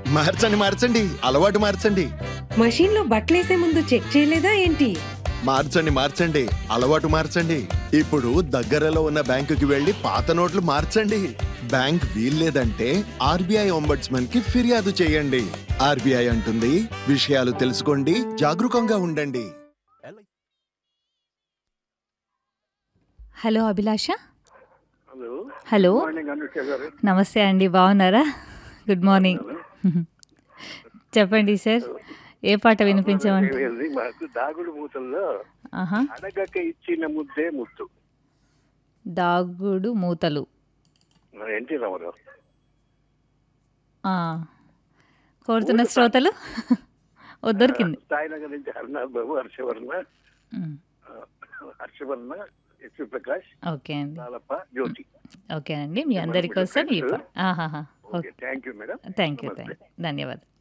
మార్చండి మార్చండి అలవాటు మార్చండి మషీన్లో బట్టలేసే ముందు చెక్ చేయలేదా ఏంటి మార్చండి మార్చండి అలవాటు మార్చండి ఇప్పుడు దగ్గరలో ఉన్న బ్యాంకుకి వెళ్లి పాత నోట్లు మార్చండి బ్యాంక్ వీల్లేదంటే ఆర్బీఐ ఒంబడ్స్మన్ కి ఫిర్యాదు చేయండి ఆర్బీఐ అంటుంది విషయాలు తెలుసుకోండి జాగరూకంగా ఉండండి hello Abhilasha hello hello morning Anusha గారు నమస్తే అండి బాగున్నారా గుడ్ మార్నింగ్ చెప్పండి సార్ ఏ పాట వినిపించమంటే ఏమైంది? మాకు దాగుడు మూతల్లో ఆహా అడగక ఇచ్చిన ముద్దే ముద్దు దాగుడు మూతలు మన ఎన్టీ రామారావు ఆ. కోరుతున్న శ్రోతలు ఓ దొరికింది సాయినగర్ నుంచి హరినాథ్ బాబు హర్షవర్ణ ఉమ్. ఆ, హర్షవర్ణ ఎస్ ప్రకాష్ ఓకే అండి లాలప్ప జ్యోతి ఓకే అండి మీ అందరి కోసం ఈ పా- ఆహాహా okay thank you madam thank you thank ధన్యవాదాలు